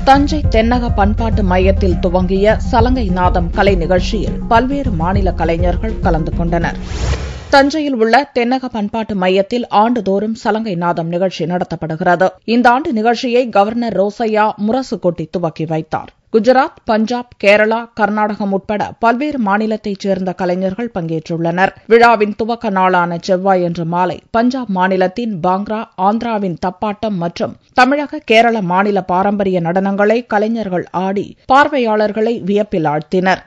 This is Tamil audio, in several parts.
தஞ்சை தென்னக பண்பாட்டு மையத்தில் துவங்கிய சலங்கை நாதம் கலை நிகழ்ச்சியில் பல்வேறு மாநில கலைஞர்கள் கலந்து கொண்டனர் தஞ்சையில் உள்ள தென்னக பண்பாட்டு மையத்தில் ஆண்டுதோறும் சலங்கை நாதம் நிகழ்ச்சி நடத்தப்படுகிறது இந்த ஆண்டு நிகழ்ச்சியை கவர்னர் ரோசையா முரசு கொட்டி துவக்கி வைத்தார் குஜராத் பஞ்சாப் கேரளா கர்நாடகம் உட்பட பல்வேறு மாநிலத்தைச் சேர்ந்த கலைஞர்கள் பங்கேற்றுள்ளனர் விழாவின் துவக்க நாளான செவ்வாயன்று மாலை பஞ்சாப் மாநிலத்தின் பாங்க்ரா ஆந்திராவின் தப்பாட்டம் மற்றும் தமிழக கேரள மாநில பாரம்பரிய நடனங்களை கலைஞர்கள் ஆடி பார்வையாளர்களை வியப்பில் ஆழ்த்தினர்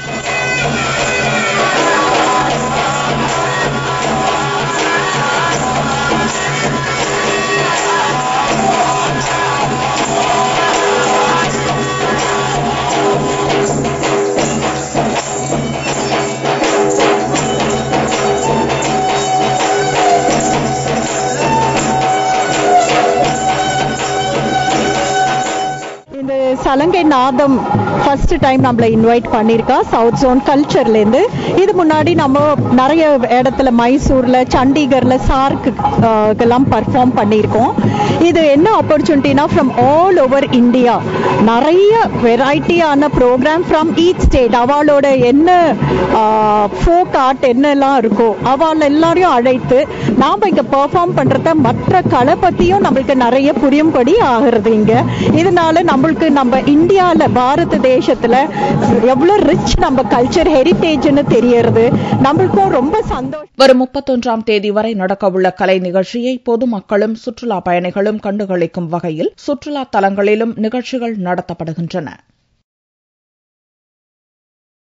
இந்த சலங்கை நாதம் ஃபர்ஸ்ட் டைம் நம்மளை இன்வைட் பண்ணியிருக்கா சவுத் ஜோன் கல்ச்சர்லேருந்து இது முன்னாடி நம்ம நிறைய இடத்துல மைசூரில் சண்டிகரில் சார்க்குக்கெல்லாம் பர்ஃபார்ம் பண்ணியிருக்கோம் இது என்ன ஆப்பர்ச்சுனிட்டினா ஃப்ரம் ஆல் ஓவர் இந்தியா நிறைய வெரைட்டியான ப்ரோக்ராம் ஃப்ரம் ஈச் ஸ்டேட் அவளோட என்ன ஃபோக் ஆர்ட் என்னெல்லாம் இருக்கோ அவள் எல்லாரையும் அழைத்து நாம் இங்கே பெர்ஃபார்ம் பண்ணுறத மற்ற கலை பற்றியும் நம்மளுக்கு நிறைய புரியும்படி ஆகிறது இங்கே இதனால நம்மளுக்கு நம்ம இந்தியாவில் பாரத தேசத்தில் எவ்வளோ ரிச் நம்ம கல்ச்சர் ஹெரிட்டேஜ்னு தெரியறது நம்மளுக்கும் ரொம்ப சந்தோஷம் வரும் முப்பத்தொன்றாம் தேதி வரை நடக்கவுள்ள கலை நிகழ்ச்சியை பொதுமக்களும் சுற்றுலா பயணிகளும் கண்டுகளிக்கும் வகையில் சுற்றுலா தலங்களிலும் நிகழ்ச்சிகள் நடத்தப்படுகின்றன